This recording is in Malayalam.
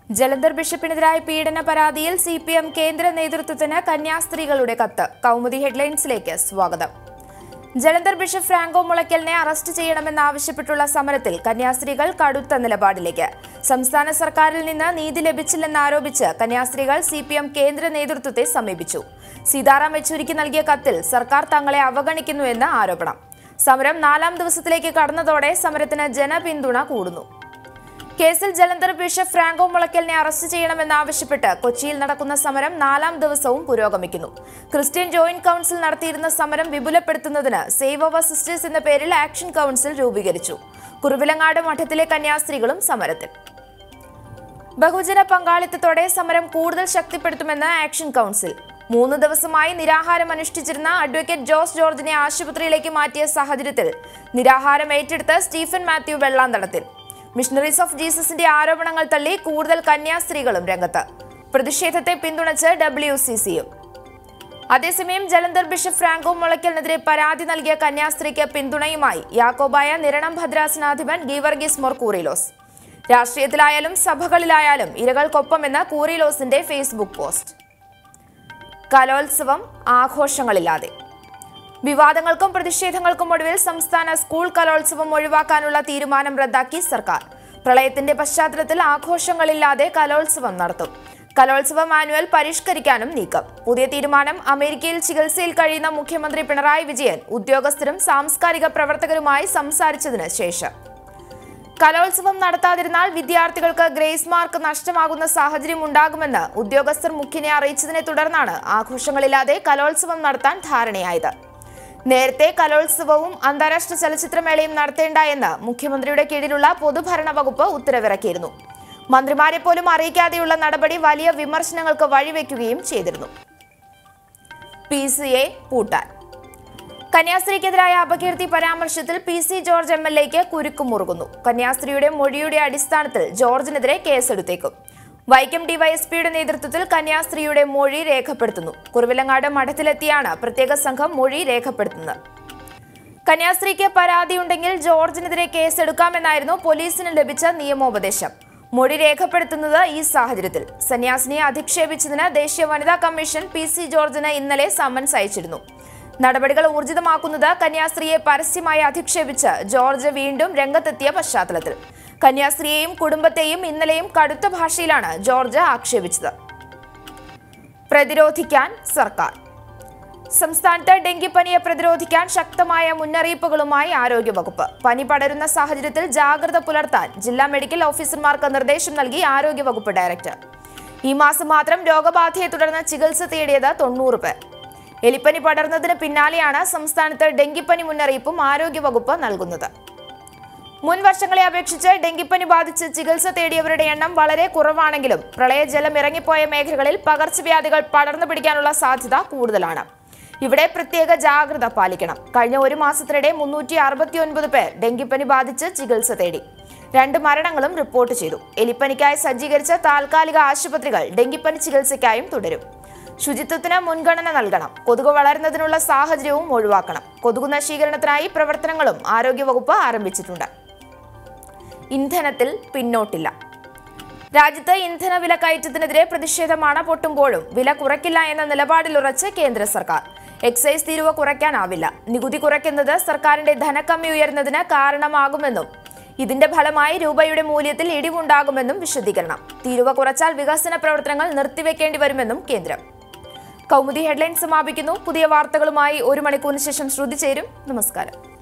ജലന്ധർ ബിഷപ്പിനെതിരായ പീഡന പരാതിയിൽ സി പി എം കേന്ദ്ര നേതൃത്വത്തിന് കന്യാസ്ത്രീകളുടെ കത്ത് കൗമുദി ഹെഡ്ലൈൻസിലേക്ക് സ്വാഗതം ജലന്ധർ ബിഷപ്പ് ഫ്രാങ്കോ മുളയ്ക്കലിനെ അറസ്റ്റ് ചെയ്യണമെന്നാവശ്യപ്പെട്ടുള്ള സമരത്തിൽ കന്യാസ്ത്രീകൾ കടുത്ത നിലപാടിലേക്ക് സംസ്ഥാന സർക്കാരിൽ നിന്ന് നീതി ലഭിച്ചില്ലെന്നാരോപിച്ച് കന്യാസ്ത്രീകൾ സി പി എം കേന്ദ്ര നേതൃത്വത്തെ സമീപിച്ചു സീതാറാം യെച്ചൂരിക്ക് നൽകിയ കത്തിൽ സർക്കാർ തങ്ങളെ അവഗണിക്കുന്നുവെന്ന് ആരോപണം സമരം നാലാം ദിവസത്തിലേക്ക് കടന്നതോടെ സമരത്തിന് ജനപിന്തുണ കൂടുന്നു കേസിൽ ജലന്ധർ ബിഷപ്പ് ഫ്രാങ്കോ മുളയ്ക്കലിനെ അറസ്റ്റ് ചെയ്യണമെന്നാവശ്യപ്പെട്ട് കൊച്ചിയിൽ നടക്കുന്ന സമരം നാലാം ദിവസവും പുരോഗമിക്കുന്നു ക്രിസ്ത്യൻ ജോയിന്റ് കൌൺസിൽ നടത്തിയിരുന്ന സമരം വിപുലപ്പെടുത്തുന്നതിന് സേവ് അവർ സിസ്റ്റേഴ്സ് എന്ന പേരിൽ ആക്ഷൻ കൌൺസിൽ രൂപീകരിച്ചു കുറുവിലങ്ങാട് മഠത്തിലെ കന്യാസ്ത്രീകളും സമരത്തിൽ ബഹുജന പങ്കാളിത്തത്തോടെ സമരം കൂടുതൽ ശക്തിപ്പെടുത്തുമെന്ന് ആക്ഷൻ കൌൺസിൽ മൂന്ന് ദിവസമായി നിരാഹാരം അനുഷ്ഠിച്ചിരുന്ന അഡ്വക്കേറ്റ് ജോസ് ജോർജിനെ ആശുപത്രിയിലേക്ക് മാറ്റിയ സാഹചര്യത്തിൽ നിരാഹാരം ഏറ്റെടുത്ത് Stephen Mathew Vellanthadathil missionaries of ജീസസിന്റെ ആരോപണങ്ങൾ തള്ളി കൂടുതൽ കന്യാസ്ത്രീകളും രംഗത്ത് പ്രതിഷേധത്തെ പിന്തുണച്ച് ഡബ്ല്യു സി സിയും അതേസമയം ജലന്ധർ ബിഷപ്പ് ഫ്രാങ്കോ മുളയ്ക്കലിനെതിരെ പരാതി നൽകിയ കന്യാസ്ത്രീക്ക് പിന്തുണയുമായി യാക്കോബായ നിരണം ഭദ്രാസനാധിപൻ ഗീവർഗീസ് മോർ കൂറിലോസ് രാഷ്ട്രീയത്തിലായാലും സഭകളിലായാലും ഇരകൾക്കൊപ്പമെന്ന് കൂറിലോസിന്റെ ഫേസ്ബുക്ക് പോസ്റ്റ് കലോത്സവം ആഘോഷങ്ങളില്ലാതെ വിവാദങ്ങൾക്കും പ്രതിഷേധങ്ങൾക്കും ഒടുവിൽ സംസ്ഥാന സ്കൂൾ കലോത്സവം ഒഴിവാക്കാനുള്ള തീരുമാനം റദ്ദാക്കി സർക്കാർ പ്രളയത്തിന്റെ പശ്ചാത്തലത്തിൽ ആഘോഷങ്ങളില്ലാതെ കലോത്സവം നടത്തും കലോത്സവ മാനുവൽ പരിഷ്കരിക്കാനും നീക്കം പുതിയ തീരുമാനം അമേരിക്കയിൽ ചികിത്സയിൽ കഴിയുന്ന മുഖ്യമന്ത്രി പിണറായി വിജയൻ ഉദ്യോഗസ്ഥരും സാംസ്കാരിക പ്രവർത്തകരുമായി സംസാരിച്ചതിന് ശേഷം കലോത്സവം നടത്താതിരുന്നാൽ വിദ്യാർത്ഥികൾക്ക് ഗ്രേസ് മാർക്ക് നഷ്ടമാകുന്ന സാഹചര്യം ഉണ്ടാകുമെന്ന് ഉദ്യോഗസ്ഥർ മുഖ്യനെ അറിയിച്ചതിനെ തുടർന്നാണ് ആഘോഷങ്ങളില്ലാതെ കലോത്സവം നടത്താൻ ധാരണയായത് നേരത്തെ കലോത്സവവും അന്താരാഷ്ട്ര ചലച്ചിത്രമേളയും നടത്തേണ്ട എന്ന് മുഖ്യമന്ത്രിയുടെ കീഴിലുള്ള പൊതുഭരണ വകുപ്പ് ഉത്തരവിറക്കിയിരുന്നു മന്ത്രിമാരെ പോലും അറിയിക്കാതെയുള്ള നടപടി വലിയ വിമർശനങ്ങൾക്ക് വഴിവെക്കുകയും ചെയ്തിരുന്നു പി സി എ പൂട്ടാൻ കന്യാസ്ത്രീക്കെതിരായ അപകീർത്തി പരാമർശത്തിൽ P C George M L എക്ക് കുരുക്കുമുറുകുന്നു കന്യാസ്ത്രീയുടെ മൊഴിയുടെ അടിസ്ഥാനത്തിൽ ജോർജിനെതിരെ കേസെടുത്തേക്കും വൈക്കം ഡിവൈഎസ്പിയുടെ നേതൃത്വത്തിൽ കന്യാസ്ത്രീയുടെ മൊഴി രേഖപ്പെടുത്തുന്നു കുറുവിലങ്ങാട് മഠത്തിലെത്തിയാണ് പ്രത്യേക സംഘം മൊഴി രേഖപ്പെടുത്തുന്നത് കന്യാസ്ത്രീക്ക് പരാതിയുണ്ടെങ്കിൽ ജോർജിനെതിരെ കേസെടുക്കാമെന്നായിരുന്നു പോലീസിന് ലഭിച്ച നിയമോപദേശം മൊഴി രേഖപ്പെടുത്തുന്നത് ഈ സാഹചര്യത്തിൽ സന്യാസിനിയെ അധിക്ഷേപിച്ചതിന് ദേശീയ വനിതാ കമ്മീഷൻ പി സി ജോർജിന് ഇന്നലെ സമൻസ് അയച്ചിരുന്നു നടപടികൾ ഊർജിതമാക്കുന്നത് കന്യാസ്ത്രീയെ പരസ്യമായി അധിക്ഷേപിച്ച് ജോർജ് വീണ്ടും രംഗത്തെത്തിയ പശ്ചാത്തലത്തിൽ കന്യാസ്ത്രീയെയും കുടുംബത്തെയും ഇന്നലെയും കടുത്ത ഭാഷയിലാണ് ജോർജ് ആക്ഷേപിച്ചത് പ്രതിരോധിക്കാൻ സർക്കാർ സംസ്ഥാനത്ത് ഡെങ്കിപ്പനിയെ പ്രതിരോധിക്കാൻ ശക്തമായ മുന്നറിയിപ്പുകളുമായി ആരോഗ്യവകുപ്പ് പനി പടരുന്ന സാഹചര്യത്തിൽ ജാഗ്രത പുലർത്താൻ ജില്ലാ മെഡിക്കൽ ഓഫീസർമാർക്ക് നിർദ്ദേശം നൽകി ആരോഗ്യവകുപ്പ് ഡയറക്ടർ ഈ മാസം മാത്രം രോഗബാധയെ തുടർന്ന് ചികിത്സ തേടിയത് തൊണ്ണൂറ് പേർ എലിപ്പനി പടർന്നതിന് പിന്നാലെയാണ് സംസ്ഥാനത്ത് ഡെങ്കിപ്പനി മുന്നറിയിപ്പും ആരോഗ്യവകുപ്പ് നൽകുന്നത് മുൻ വർഷങ്ങളെ അപേക്ഷിച്ച് ഡെങ്കിപ്പനി ബാധിച്ച് ചികിത്സ തേടിയവരുടെ എണ്ണം വളരെ കുറവാണെങ്കിലും പ്രളയജലം ഇറങ്ങിപ്പോയ മേഖലകളിൽ പകർച്ചവ്യാധികൾ പടർന്നു പിടിക്കാനുള്ള സാധ്യത കൂടുതലാണ് ഇവിടെ പ്രത്യേക ജാഗ്രത പാലിക്കണം കഴിഞ്ഞ ഒരു മാസത്തിനിടെ മുന്നൂറ്റി അറുപത്തിയൊൻപത് പേർ ഡെങ്കിപ്പനി ബാധിച്ച് ചികിത്സ തേടി രണ്ട് മരണങ്ങളും റിപ്പോർട്ട് ചെയ്തു എലിപ്പനിക്കായി സജ്ജീകരിച്ച താൽക്കാലിക ആശുപത്രികൾ ഡെങ്കിപ്പനി ചികിത്സയ്ക്കായും തുടരും ശുചിത്വത്തിന് മുൻഗണന നൽകണം കൊതുക് വളരുന്നതിനുള്ള സാഹചര്യവും ഒഴിവാക്കണം കൊതുക് നശീകരണത്തിനായി പ്രവർത്തനങ്ങളും ആരോഗ്യവകുപ്പ് ആരംഭിച്ചിട്ടുണ്ട് ഇന്ധനത്തിൽ പിന്നോട്ടില്ല രാജ്യത്ത് ഇന്ധന വില കയറ്റത്തിനെതിരെ പ്രതിഷേധം അണ പൊട്ടുമ്പോഴും വില കുറയ്ക്കില്ല എന്ന നിലപാടിലുറച്ച് കേന്ദ്ര സർക്കാർ എക്സൈസ് തീരുവ കുറയ്ക്കാനാവില്ല നികുതി കുറയ്ക്കുന്നത് സർക്കാരിന്റെ ധനക്കമ്മി ഉയർന്നതിന് കാരണമാകുമെന്നും ഇതിന്റെ ഫലമായി രൂപയുടെ മൂല്യത്തിൽ ഇടിവുണ്ടാകുമെന്നും വിശദീകരണം തീരുവ കുറച്ചാൽ വികസന പ്രവർത്തനങ്ങൾ നിർത്തിവെക്കേണ്ടി വരുമെന്നും കേന്ദ്രം കൗമുദി ഹെഡ്ലൈൻ സമാപിക്കുന്നു പുതിയ വാർത്തകളുമായി ഒരു മണിക്കൂറിന് ശേഷം ശ്രുതി ചേരും നമസ്കാരം